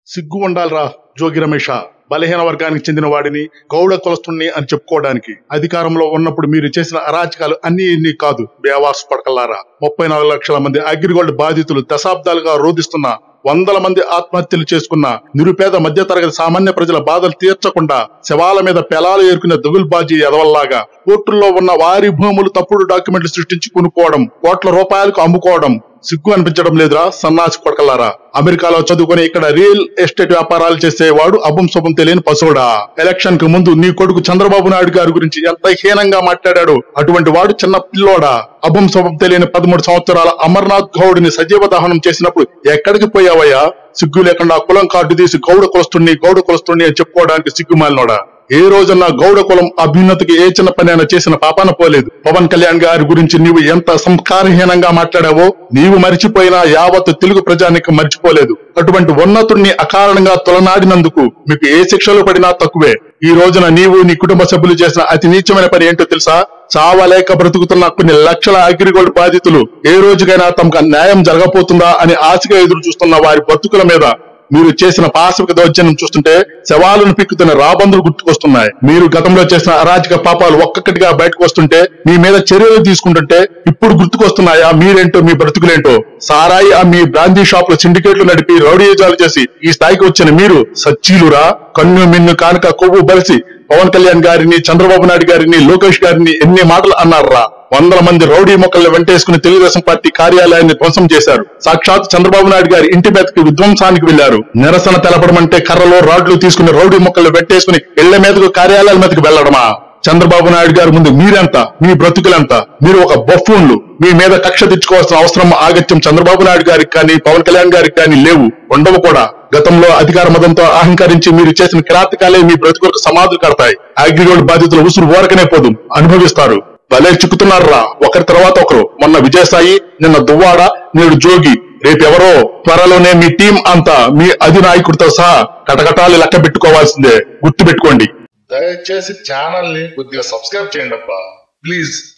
సిగ్గు ఉండాలిరా జోగి రమేష బలహీన వర్గానికి చెందిన వాడిని గౌడ కులస్తుణ్ణి అని చెప్పుకోవడానికి అధికారంలో ఉన్నప్పుడు మీరు చేసిన అరాచకాలు అన్ని ఇన్ని కాదు బేవాస్ పడకల్లారా ముప్పై నాలుగు లక్షల మంది అగ్రిగోల్డ్ బాధితులు దశాబ్దాలుగా రోధిస్తున్న వందల మంది ఆత్మహత్యలు చేసుకున్న నిరుపేద మధ్యతరగతి సామాన్య ప్రజల బాధలు తీర్చకుండా శవాల మీద పెలాలు ఏరుకునే దుగుల్బాజీ ఎదవల్లాగా కోర్టుల్లో ఉన్న వారి భూములు తప్పుడు డాక్యుమెంట్లు సృష్టించి కొనుక్కోవడం కోట్ల రూపాయలకు అమ్ముకోవడం సిగ్గు అనిపించడం లేదురా సన్నాసి కొడకలారా అమెరికాలో చదువుకొని ఇక్కడ రియల్ ఎస్టేట్ వ్యాపారాలు చేసేవాడు అభం శుభం తెలియని పశువుడా ఎలక్షన్ కు ముందు నీ కొడుకు చంద్రబాబు నాయుడు గారి గురించి ఎంత హీనంగా మాట్లాడాడు అటువంటి వాడు చిన్న పిల్లోడా అభం శుభం తెలియని పదమూడు సంవత్సరాల అమర్నాథ్ గౌడ్ని సజీవ దహనం చేసినప్పుడు ఎక్కడికి పోయావయ్యా సిగ్గు లేకుండా కులం కార్డు తీసి గౌడ కులస్తుణ్ణి గౌడ కులస్తుణ్ణి అని చెప్పుకోవడానికి సిగ్గుమాలినోడా ఏ రోజున గౌడ కులం అభ్యున్నతికి ఏ చిన్న పని అయినా చేసిన పాపాన పోలేదు పవన్ కళ్యాణ్ గారి గురించి నీవు ఎంత సంస్కారహీనంగా మాట్లాడావో నీవు మరిచిపోయినా యావత్ తెలుగు ప్రజానికి మర్చిపోలేదు అటువంటి ఉన్నతుణ్ణి అకారణంగా తొలనాడినందుకు మీకు ఏ శిక్షలు పడినా తక్కువే ఈ రోజున నీవు నీ కుటుంబ సభ్యులు చేసిన అతి నీచమైన పని ఏంటో తెలుసా చావలేక బ్రతుకుతున్న కొన్ని లక్షల అగ్రిగోల్డ్ బాధితులు ఏ రోజుకైనా తమకు న్యాయం జరగబోతుందా అని ఆశగా ఎదురు చూస్తున్న వారి బతుకుల మీద మీరు చేసిన పాశవిక దౌర్జన్యం చూస్తుంటే శవాలను పిక్కుతున్న రాబందులు గుర్తుకొస్తున్నాయి మీరు గతంలో చేసిన అరాచక పాపాలు ఒక్కొక్కటిగా బయటకు వస్తుంటే మీ మీద చర్యలు తీసుకుంటుంటే ఇప్పుడు గుర్తుకొస్తున్నాయా మీరేంటో మీ బ్రతుకులేంటో సారాయి ఆ మీ బ్రాందీ షాప్ లో సిండికేట్లు నడిపి రౌడీజాలు చేసి ఈ స్థాయికి వచ్చిన మీరు సచ్చీలురా కన్ను మిన్ను కానుక కొవ్వు బలిసి పవన్ కళ్యాణ్ గారిని చంద్రబాబు నాయుడు గారిని లోకేష్ గారిని ఎన్ని మాటలు అన్నారా వందల మంది రౌడీ మొక్కల్ని వెంటేసుకుని తెలుగుదేశం పార్టీ కార్యాలయాన్ని ధ్వంసం చేశారు సాక్షాత్ చంద్రబాబు నాయుడు గారి ఇంటి మీదకి విధ్వంసానికి వెళ్లారు నిరసన తెలపడమంటే కర్రలో రాడ్లు తీసుకుని రౌడీ మొక్కలు వెంటేసుకుని ఇళ్ల మీదకు కార్యాలయాల మీదకి వెళ్లడమా చంద్రబాబు నాయుడు గారి ముందు మీరెంత మీ బ్రతుకులెంత మీరు ఒక బఫూన్లు మీ మీద కక్ష తెచ్చుకోవాల్సిన అవసరం ఆగత్యం చంద్రబాబు నాయుడు గారికి కానీ పవన్ కళ్యాణ్ గారికి కానీ లేవు ఉండవు కూడా గతంలో అధికార మదంతో అహంకరించి మీరు చేసిన కిరాతకాలే మీ బ్రతుకులకు సమాధులు కడతాయి అగ్రిగోల్డ్ బాధితుల ఉసురు ఓరకనే పోదు అనుభవిస్తారు భలే చిక్కుతున్నారా ఒకరి తర్వాత ఒకరు మొన్న విజయసాయి నిన్న దువ్వాడ నేడు జోగి రేపెవరో త్వరలోనే మీ టీం అంతా మీ అధినాయకుడితో సహా కటకటాలు లెక్క పెట్టుకోవాల్సిందే గుర్తు పెట్టుకోండి దయచేసి ఛానల్ ని కొద్దిగా సబ్స్క్రైబ్ చేయండి అబ్బా ప్లీజ్